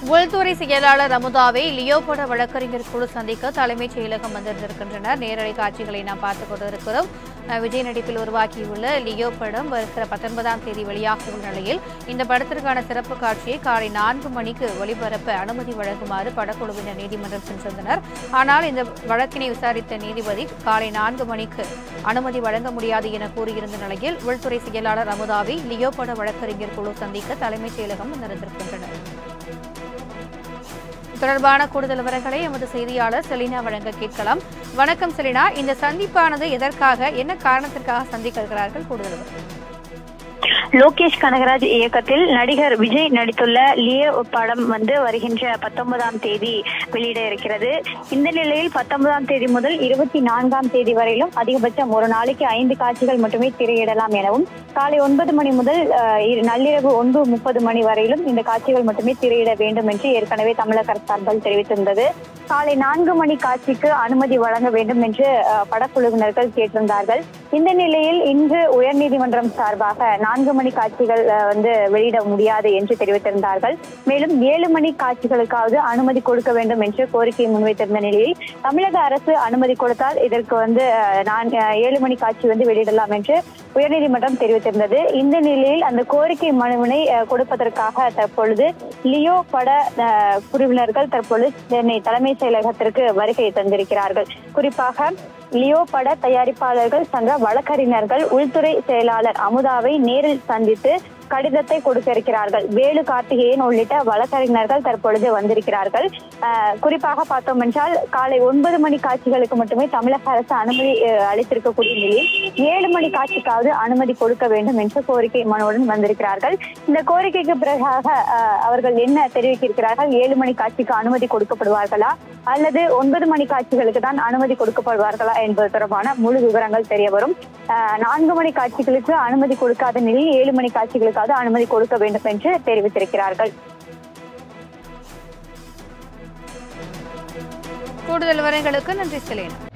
உள்துறை செயலாளர் அமுதாவை லியோபட வழக்கறிஞர் குழு சந்திக்க தலைமைச் செயலகம் வந்திருக்கின்றனர் நேரடி காட்சிகளை நாம் பார்த்துக் கொண்டிருக்கிறோம் அஹ் விஜய் நடிப்பில் உருவாக்கியுள்ள லியோ படம் வருகிற பத்தொன்பதாம் தேதி வெளியாக உள்ள நிலையில் இந்த படத்திற்கான சிறப்பு காட்சியை காலை நான்கு மணிக்கு ஒளிபரப்ப அனுமதி வழங்குமாறு படக்குழுவினர் நீதிமன்றம் சென்றிருந்தனர் ஆனால் இந்த வழக்கினை விசாரித்த நீதிபதி காலை நான்கு மணிக்கு அனுமதி வழங்க முடியாது என கூறியிருந்த நிலையில் உள்துறை செயலாளர் அமுதாவை லியோ பட வழக்கறிஞர் குழு சந்திக்க தலைமைச் செயலகம் வந்திருக்கின்றனர் தொடர்பான கூடுதல் விவரங்களை எமது செய்தியாளர் செலினா வழங்க கேட்கலாம் வணக்கம் செலினா இந்த சந்திப்பானது எதற்காக என்ன காரணத்திற்காக சந்திக்க இருக்கிறார்கள் கூடுதல் விவரம் லோகேஷ் கனகராஜ் இயக்கத்தில் நடிகர் விஜய் நடித்துள்ள லியோ படம் வந்து வருகின்ற பத்தொன்பதாம் தேதி வெளியிட இருக்கிறது இந்த நிலையில் பத்தொன்பதாம் தேதி முதல் இருபத்தி நான்காம் தேதி வரையிலும் அதிகபட்சம் ஒரு நாளைக்கு ஐந்து காட்சிகள் மட்டுமே திரையிடலாம் எனவும் காலை ஒன்பது மணி முதல் அஹ், இரு- நள்ளிரவு ஒன்று முப்பது மணி வரையிலும் இந்த காட்சிகள் மட்டுமே திரையிட வேண்டும் என்று ஏற்கனவே தமிழக அரசு சார்பில் தெரிவித்திருந்தது காலை நான்கு மணி காட்சிக்கு அனுமதி வழங்க வேண்டும் என்று அஹ், படக்குழுவினர்கள் கேட்டிருந்தார்கள் இந்த நிலையில் இன்று உயர்நீதிமன்றம் சார்பாக நான்கு மணி காட்சிகள் அஹ், வந்து வெளியிட முடியாது என்று தெரிவித்திருந்தார்கள் மேலும் ஏழு மணி காட்சிகளுக்காவது அனுமதி கொடுக்க வேண்டும் என்று கோரிக்கை முன்வைத்திருந்த நிலையில் தமிழக அரசு அனுமதி கொடுத்தால் இதற்கு வந்து அஹ், நான் அஹ், ஏழு மணி காட்சி வந்து வெளியிடலாம் என்று உயர்நீதிமன்றம் தெரிவித்திருந்தது இந்த நிலையில் அந்த கோரிக்கை மனுவினை அஹ், கொடுப்பதற்காக தற்பொழுது லியோ பட அஹ், குழுவினர்கள் தற்பொழுது சென்னை தலைமை செயலகத்திற்கு வருகை தந்திருக்கிறார்கள் குறிப்பாக லியோ பட தயாரிப்பாளர்கள் சங்க வழக்கறிஞர்கள் உள்துறை செயலாளர் அமுதாவை நேரில் சந்தித்து கடிதத்தை கொடுக்க இருக்கிறார்கள் வேலு கார்த்திகேயன் உள்ளிட்ட வழக்கறிஞர்கள் தற்பொழுது வந்திருக்கிறார்கள் அஹ், குறிப்பாக பார்த்தோம் என்றால் காலை ஒன்பது மணி காட்சிகளுக்கு மட்டுமே தமிழக அரசு அனுமதி அஹ், அளித்திருக்கக்கூடிய நிலையில் ஏழு மணி காட்சிக்காவது அனுமதி கொடுக்க வேண்டும் என்ற கோரிக்கை மனுவுடன் வந்திருக்கிறார்கள் இந்த கோரிக்கைக்கு பிறகாக அஹ், அவர்கள் என்ன தெரிவிக்கிறார்கள் ஏழு மணி காட்சிக்கு அனுமதி கொடுக்கப்படுவார்களா அல்லது ஒன்பது மணி காட்சிகளுக்கு தான் அனுமதி கொடுக்கப்படுவார்களா என்பது தொடர்பான முழு விவரங்கள் தெரிய வரும் அஹ், நான்கு மணி காட்சிகளுக்கு அனுமதி கொடுக்காத நிலையில் ஏழு மணி காட்சிகளுக்காவது அனுமதி கொடுக்க வேண்டும் என்று தெரிவித்திருக்கிறார்கள் கூடுதல் விவரங்களுக்கு நன்றி செலினா